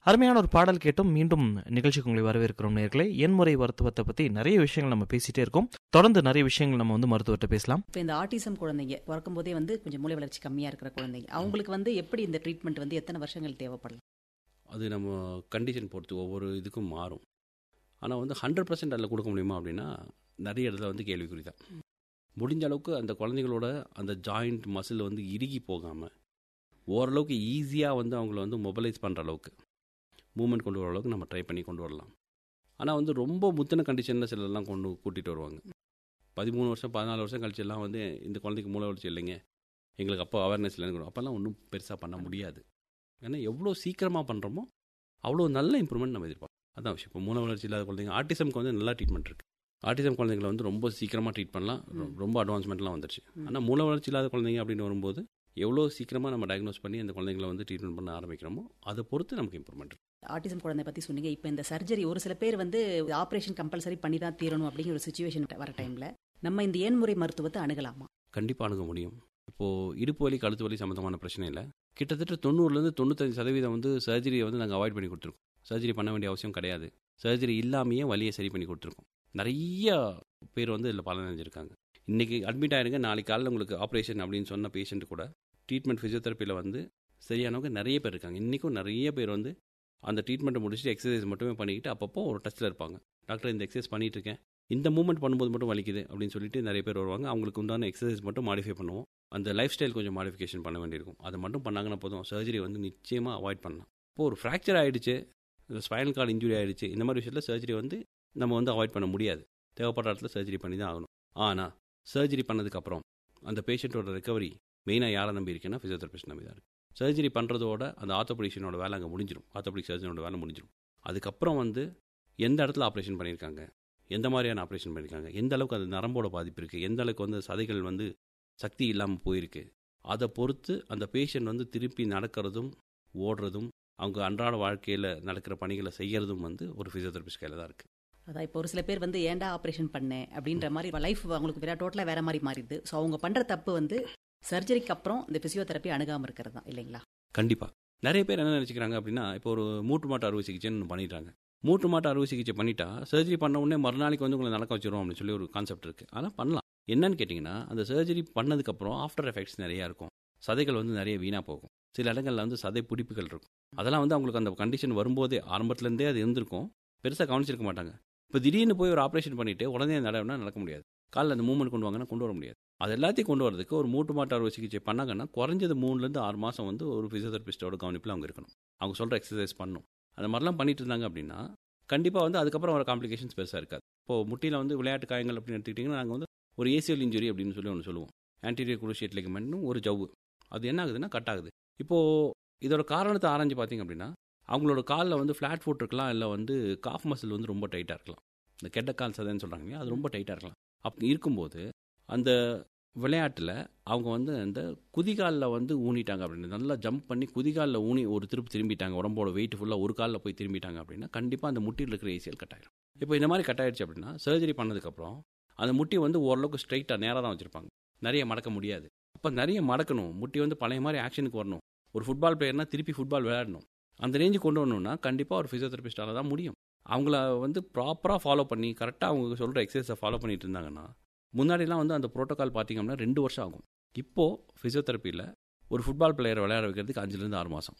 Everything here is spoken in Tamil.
அருமையான ஒரு பாடல் கேட்டும் மீண்டும் நிகழ்ச்சிக்கு உங்களை வரவேற்கிறோம் நேர்களே எண்முறை மருத்துவத்தை பற்றி நிறைய விஷயங்கள் நம்ம பேசிட்டே இருக்கோம் தொடர்ந்து நிறைய விஷயங்கள் நம்ம வந்து மருத்துவர்கிட்ட பேசலாம் இப்போ இந்த ஆட்டிசம் குழந்தைங்க பிறக்கும் போதே வந்து கொஞ்சம் மூளை வளர்ச்சி கம்மியாக இருக்கிற குழந்தைங்க அவங்களுக்கு வந்து எப்படி இந்த ட்ரீட்மெண்ட் வந்து எத்தனை வருஷங்கள் தேவைப்படலாம் அது நம்ம கண்டிஷன் பொறுத்து ஒவ்வொரு இதுக்கும் மாறும் ஆனால் வந்து ஹண்ட்ரட் பர்சன்ட் அதில் கொடுக்க முடியுமா அப்படின்னா நிறைய இடத்துல வந்து கேள்விக்குறி தான் முடிஞ்ச அளவுக்கு அந்த குழந்தைங்களோட அந்த ஜாயிண்ட் மசில் வந்து இறுகி போகாமல் ஓரளவுக்கு ஈஸியாக வந்து அவங்கள வந்து மொபைலைஸ் பண்ணுற அளவுக்கு மூமெண்ட் கொண்டு வர அளவுக்கு நம்ம ட்ரை பண்ணி கொண்டு வரலாம் ஆனால் வந்து ரொம்ப முத்தின கண்டிஷனில் சிலர்லாம் கொண்டு கூட்டிகிட்டு வருவாங்க பதிமூணு வருஷம் பதினாலு வருஷம் கழிச்சு எல்லாம் வந்து இந்த குழந்தைக்கு மூளை வளர்ச்சி இல்லைங்க எங்களுக்கு அப்போ அவேர்னஸ் இல்லைன்னு அப்போல்லாம் ஒன்றும் பெருசாக பண்ண முடியாது ஏன்னா எவ்வளோ சீக்கிரமாக பண்ணுறோமோ அவ்வளோ நல்ல இம்ப்ரூவ்மெண்ட் நம்ம எதிர்பார்ப்போம் அதான் விஷயம் இப்போ மூளை வளர்ச்சி இல்லாத குழந்தைங்க ஆட்டிசம்க்கு வந்து நல்லா ட்ரீட்மெண்ட் இருக்குது ஆட்டிசம் குழந்தைங்களை வந்து ரொம்ப சீக்கிரமாக ட்ரீட் பண்ணலாம் ரொ- ரொம்ப அட்வான்ஸ்மெண்ட்லாம் வந்துருச்சு ஆனால் மூளை வளர்ச்சி இல்லாத குழந்தைங்க அப்படின்னு வரும்போது எவ்வளோ சீக்கிரமாக நம்ம டயக்னோஸ் பண்ணி அந்த குழந்தைங்களை வந்து ட்ரீட்மெண்ட் பண்ண ஆரம்பிக்கிறோமோ அதை பொறுத்து நமக்கு இம்ப்ரூவ்மெண்ட் இருக்கு ஆட்டிசம் குழந்தை பற்றி சொன்னீங்க இப்போ இந்த சர்ஜரி ஒரு சில பேர் வந்து ஆப்ரேஷன் கம்பல்சரி பண்ணி தான் தீரணும் அப்படிங்கிற ஒரு சுச்சுவேஷன் வர டைமில் நம்ம இந்த ஏன்முறை மருத்துவத்தை அணுகலாமா கண்டிப்பாக அணுக முடியும் இப்போது இடுப்பு வலி கழுத்து வலி சம்மந்தமான பிரச்சனை இல்லை கிட்டத்தட்ட தொண்ணூறுலேருந்து தொண்ணூத்தஞ்சு சதவீதம் வந்து சர்ஜரியை வந்து நாங்கள் அவாய்ட் பண்ணி கொடுத்துருக்கோம் சர்ஜரி பண்ண வேண்டிய அவசியம் கிடையாது சர்ஜரி இல்லாமையே வலியை சரி பண்ணி கொடுத்துருக்கோம் நிறைய பேர் வந்து இதில் பலன் அடைஞ்சிருக்காங்க இன்றைக்கி அட்மிட் ஆயிருங்க நாளைக்கு காலையில் உங்களுக்கு ஆப்ரேஷன் அப்படின்னு சொன்ன பேஷண்ட் கூட ட்ரீட்மெண்ட் ஃபிசியோதெரப்பியில் வந்து சரியானவங்க நிறைய பேர் இருக்காங்க இன்றைக்கும் நிறைய பேர் வந்து அந்த ட்ரீட்மெண்ட்டை முடிச்சுட்டு எக்ஸசைஸ் மட்டுமே பண்ணிக்கிட்டு அப்பப்போ ஒரு டச்சில் இருப்பாங்க டாக்டர் இந்த எக்ஸசைஸ் பண்ணிட்டு இருக்கேன் இந்த மூமெண்ட் பண்ணும்போது மட்டும் வலிக்குது அப்படின்னு சொல்லிட்டு நிறைய பேர் வருவாங்க அவங்களுக்கு உண்டான எக்ஸசைஸ் மட்டும் மாடிஃபை பண்ணுவோம் அந்த லைஃப் ஸ்டைல் கொஞ்சம் மாடிஃபிகேஷன் பண்ண வேண்டியிருக்கும் அதை மட்டும் பண்ணாங்கன்னா போதும் சர்ஜரி வந்து நிச்சயமாக அவாய்ட் பண்ணலாம் இப்போ ஒரு ஃப்ராக்சர் ஆகிடுச்சு ஸ்பைனல் கார்டு இன்ஜுரி ஆகிடுச்சு இந்த மாதிரி விஷயத்தில் சர்ஜரி வந்து நம்ம வந்து அவாய்ட் பண்ண முடியாது தேவைப்படுற இடத்துல சர்ஜரி பண்ணி தான் ஆகணும் ஆனால் சர்ஜரி பண்ணதுக்கப்புறம் அந்த பேஷண்ட்டோட ரெக்கவரி மெயினாக யாரை நம்பி இருக்கேன்னா ஃபிசியோதெரபிஸ்ட் நம்பி தான் இருக்கு சர்ஜரி பண்ணுறதோட அந்த ஆர்த்தோபெடிஷனோட வேலை அங்கே முடிஞ்சிடும் ஆர்த்தோபெடிக் சர்ஜனோட வேலை முடிஞ்சிடும் அதுக்கப்புறம் வந்து எந்த இடத்துல ஆப்ரேஷன் பண்ணியிருக்காங்க எந்த மாதிரியான ஆப்ரேஷன் பண்ணியிருக்காங்க எந்த அளவுக்கு அது நரம்போட பாதிப்பு இருக்குது எந்த அளவுக்கு வந்து சதைகள் வந்து சக்தி இல்லாமல் போயிருக்கு அதை பொறுத்து அந்த பேஷண்ட் வந்து திருப்பி நடக்கிறதும் ஓடுறதும் அவங்க அன்றாட வாழ்க்கையில் நடக்கிற பணிகளை செய்கிறதும் வந்து ஒரு ஃபிசியோதெரபிஸ்ட் கையில் தான் இருக்குது அதான் இப்போ ஒரு சில பேர் வந்து ஏன்டா ஆப்ரேஷன் பண்ணேன் அப்படின்ற மாதிரி லைஃப் அவங்களுக்கு வேற டோட்டலாக வேற மாதிரி மாறிடுது ஸோ அவங்க பண்ணுற தப்பு வந்து சர்ஜரிக்கு அப்புறம் இந்த பிசியோதெரப்பி அணுகாமல் இருக்கிறது தான் இல்லைங்களா கண்டிப்பாக நிறைய பேர் என்ன நினச்சிக்கிறாங்க அப்படின்னா இப்போ ஒரு மூட்டு மாட்டு அறுவை சிகிச்சைன்னு ஒண்ணு பண்ணிட்டாங்க மூட்டு மாட்டு அறுவை சிகிச்சை பண்ணிட்டா சர்ஜரி பண்ண உடனே மறுநாளைக்கு வந்து உங்களை நடக்க வச்சிரும் அப்படின்னு சொல்லி ஒரு கான்செப்ட் இருக்குது ஆனால் பண்ணலாம் என்னன்னு கேட்டிங்கன்னா அந்த சர்ஜரி பண்ணதுக்கப்புறம் ஆஃப்டர் எஃபெக்ட்ஸ் நிறையா இருக்கும் சதைகள் வந்து நிறைய வீணாக போகும் சில இடங்களில் வந்து சதை பிடிப்புகள் இருக்கும் அதெல்லாம் வந்து அவங்களுக்கு அந்த கண்டிஷன் வரும்போதே ஆரம்பத்துலேருந்தே அது இருந்திருக்கும் பெருசாக கவனிச்சிருக்க மாட்டாங்க இப்போ திடீர்னு போய் ஒரு ஆப்ரேஷன் பண்ணிட்டு உடனே நடனா நடக்க முடியாது காலில் அந்த மூவ்மெண்ட் கொண்டு வாங்கன்னா கொண்டு வர முடியாது அது எல்லாத்தையும் கொண்டு வரதுக்கு ஒரு மூட்டு மாட்டு அறுவை சிகிச்சை பண்ணாங்கன்னா குறைஞ்சது மூணுலேருந்து ஆறு மாதம் வந்து ஒரு ஃபிசியோதெரபிஸ்டோட கவனிப்பில் அவங்க இருக்கணும் அவங்க சொல்கிற எக்ஸசைஸ் பண்ணணும் அந்த மாதிரிலாம் பண்ணிட்டு இருந்தாங்க அப்படின்னா கண்டிப்பாக வந்து அதுக்கப்புறம் வர காம்ப்ளிகேஷன்ஸ் பெருசாக இருக்காது இப்போது முட்டியில் வந்து விளையாட்டு காயங்கள் அப்படின்னு எடுத்துக்கிட்டிங்கன்னா நாங்கள் வந்து ஒரு ஏசியல் இன்ஜுரி அப்படின்னு சொல்லி ஒன்று சொல்லுவோம் ஆன்டீரியர் குரூஷியட் லிகமெண்ட்னு ஒரு ஜவ்வு அது என்ன ஆகுதுன்னா கட் ஆகுது இப்போது இதோட காரணத்தை ஆராய்ஞ்சு பார்த்தீங்க அப்படின்னா அவங்களோட காலில் வந்து ஃப்ளாட் ஃபுட் இருக்கலாம் இல்லை வந்து காஃப் மசில் வந்து ரொம்ப டைட்டாக இருக்கலாம் இந்த கெட்ட கால் சதைன்னு சொல்கிறாங்க இல்லையா அது ரொம்ப டைட்டாக இருக்கலாம் அப்படி இருக்கும்போது அந்த விளையாட்டில் அவங்க வந்து அந்த குதிகாலில் வந்து ஊனிட்டாங்க அப்படின்னு நல்லா ஜம்ப் பண்ணி குதிகாலில் ஊனி ஒரு திருப்பி திரும்பிட்டாங்க உடம்போட வெயிட் ஃபுல்லாக ஒரு காலில் போய் திரும்பிட்டாங்க அப்படின்னா கண்டிப்பாக அந்த முட்டியில் இருக்கிற ஏசியல் கட் ஆயிடும் இப்போ இந்த மாதிரி கட் ஆயிடுச்சு அப்படின்னா சர்ஜரி பண்ணதுக்கப்புறம் அந்த முட்டி வந்து ஓரளவுக்கு ஸ்ட்ரைட்டாக நேராக தான் வச்சுருப்பாங்க நிறைய மடக்க முடியாது அப்போ நிறைய மடக்கணும் முட்டி வந்து பழைய மாதிரி ஆக்ஷனுக்கு வரணும் ஒரு ஃபுட்பால் பிளேயர்னா திருப்பி ஃபுட்பால் விளையாடணும் அந்த ரேஞ்சு கொண்டு வரணும்னா கண்டிப்பாக ஒரு ஃபிசியோதெரபிஸ்டால தான் முடியும் அவங்கள வந்து ப்ராப்பராக ஃபாலோ பண்ணி கரெக்டாக அவங்க சொல்கிற எக்ஸசைஸை ஃபாலோ பண்ணிட்டு இருந்தாங்கன்னா முன்னாடிலாம் வந்து அந்த ப்ரோட்டோகால் பார்த்தீங்கன்னா ரெண்டு வருஷம் ஆகும் இப்போது ஃபிசியோதெரப்பியில் ஒரு ஃபுட்பால் பிளேயரை விளையாட வைக்கிறதுக்கு அஞ்சுலேருந்து ஆறு மாதம்